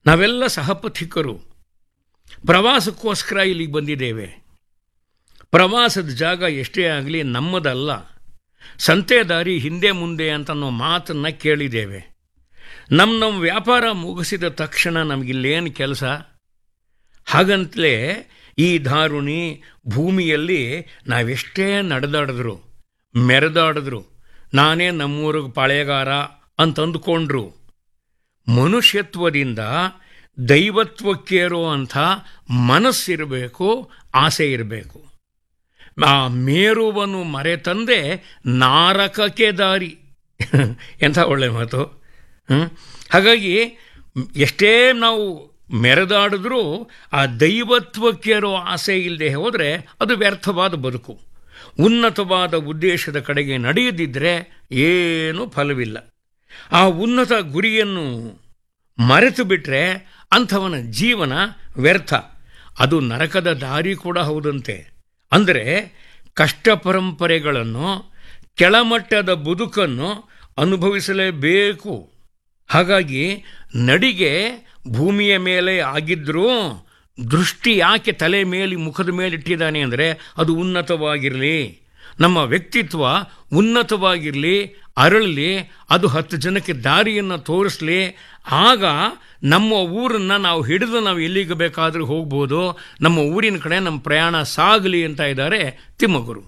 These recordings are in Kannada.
ನಾವೆಲ್ಲ ಸಹಪಥಿಕರು ಪ್ರವಾಸಕ್ಕೋಸ್ಕರ ಇಲ್ಲಿಗೆ ಬಂದಿದ್ದೇವೆ ಪ್ರವಾಸದ ಜಾಗ ಎಷ್ಟೇ ಆಗಲಿ ನಮ್ಮದಲ್ಲ ಸಂತೆ ದಾರಿ ಹಿಂದೆ ಮುಂದೆ ಅಂತ ಅನ್ನೋ ಮಾತನ್ನು ಕೇಳಿದ್ದೇವೆ ನಮ್ಮ ನಮ್ಮ ವ್ಯಾಪಾರ ಮುಗಿಸಿದ ತಕ್ಷಣ ನಮಗಿಲ್ಲೇನು ಕೆಲಸ ಹಾಗಂತಲೇ ಈ ಧಾರುಣಿ ಭೂಮಿಯಲ್ಲಿ ನಾವೆಷ್ಟೇ ನಡೆದಾಡಿದ್ರು ಮೆರೆದಾಡಿದ್ರು ನಾನೇ ನಮ್ಮೂರಿಗೆ ಪಾಳೆಗಾರ ಅಂತ ಅಂದುಕೊಂಡ್ರು ಮನುಷ್ಯತ್ವದಿಂದ ದೈವತ್ವಕ್ಕೇರೋ ಅಂಥ ಮನಸ್ಸಿರಬೇಕು ಆಸೆ ಇರಬೇಕು ಆ ಮೇರುವನ್ನು ಮರೆತಂದೆ ನಾರಕಕ್ಕೆ ದಾರಿ ಎಂಥ ಒಳ್ಳೆ ಮಾತು ಹ್ಮ್? ಹಾಗಾಗಿ ಎಷ್ಟೇ ನಾವು ಮೆರೆದಾಡಿದ್ರೂ ಆ ದೈವತ್ವಕ್ಕೇರೋ ಆಸೆ ಇಲ್ಲದೆ ಹೋದರೆ ಅದು ವ್ಯರ್ಥವಾದ ಬದುಕು ಉನ್ನತವಾದ ಉದ್ದೇಶದ ಕಡೆಗೆ ನಡೆಯದಿದ್ದರೆ ಏನೂ ಫಲವಿಲ್ಲ ಆ ಉನ್ನತ ಗುರಿಯನ್ನು ಮರೆತು ಬಿಟ್ಟರೆ ಅಂಥವನ ಜೀವನ ವ್ಯರ್ಥ ಅದು ನರಕದ ದಾರಿ ಕೂಡ ಹೌದಂತೆ ಅಂದರೆ ಕಷ್ಟ ಪರಂಪರೆಗಳನ್ನು ಕೆಳಮಟ್ಟದ ಬದುಕನ್ನು ಅನುಭವಿಸಲೇಬೇಕು ಹಾಗಾಗಿ ನಡಿಗೆ ಭೂಮಿಯ ಮೇಲೆ ಆಗಿದ್ರೂ ದೃಷ್ಟಿ ಯಾಕೆ ತಲೆ ಮೇಲೆ ಮುಖದ ಮೇಲೆ ಇಟ್ಟಿದ್ದಾನೆ ಅಂದರೆ ಅದು ಉನ್ನತವಾಗಿರಲಿ ನಮ್ಮ ವ್ಯಕ್ತಿತ್ವ ಉನ್ನತವಾಗಿರಲಿ ಅರಳಲಿ ಅದು ಹತ್ತು ಜನಕ್ಕೆ ದಾರಿಯನ್ನು ತೋರಿಸಲಿ ಆಗ ನಮ್ಮ ಊರನ್ನು ನಾವು ಹಿಡಿದು ನಾವು ಎಲ್ಲಿಗೆ ಬೇಕಾದರೂ ಹೋಗ್ಬೋದು ನಮ್ಮ ಊರಿನ ಕಡೆ ನಮ್ಮ ಪ್ರಯಾಣ ಸಾಗಲಿ ಅಂತ ಇದ್ದಾರೆ ತಿಮ್ಮಗುರು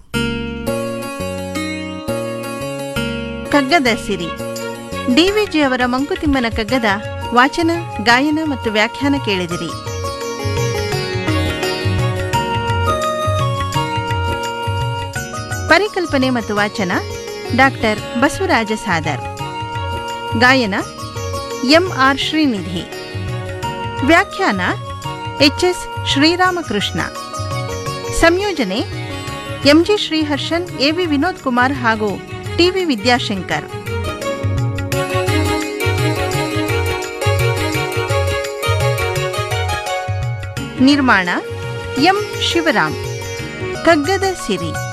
ಕಗ್ಗದ ಸಿರಿ ಡಿವಿಜಿ ಅವರ ಮಂಕುತಿಮ್ಮನ ಕಗ್ಗದ ವಾಚನ ಗಾಯನ ಮತ್ತು ವ್ಯಾಖ್ಯಾನ ಕೇಳಿದಿರಿ ಪರಿಕಲ್ಪನೆ ಮತ್ತು ವಾಚನ ಡಾಕ್ಟರ್ ಬಸವರಾಜ ಸಾದರ್ ಗಾಯನ ಎಂ ಆರ್ ಶ್ರೀನಿಧಿ ವ್ಯಾಖ್ಯಾನ ಎಚ್ ಎಸ್ ಶ್ರೀರಾಮಕೃಷ್ಣ ಸಂಯೋಜನೆ ಎಂಜಿ ಶ್ರೀಹರ್ಷನ್ ಎವಿ ವಿನೋದ್ ಕುಮಾರ್ ಹಾಗೂ ಟಿವಿ ವಿದ್ಯಾಶಂಕರ್ ನಿರ್ಮಾಣ ಎಂ ಶಿವರಾಮ್ ಕಗ್ಗದ ಸಿರಿ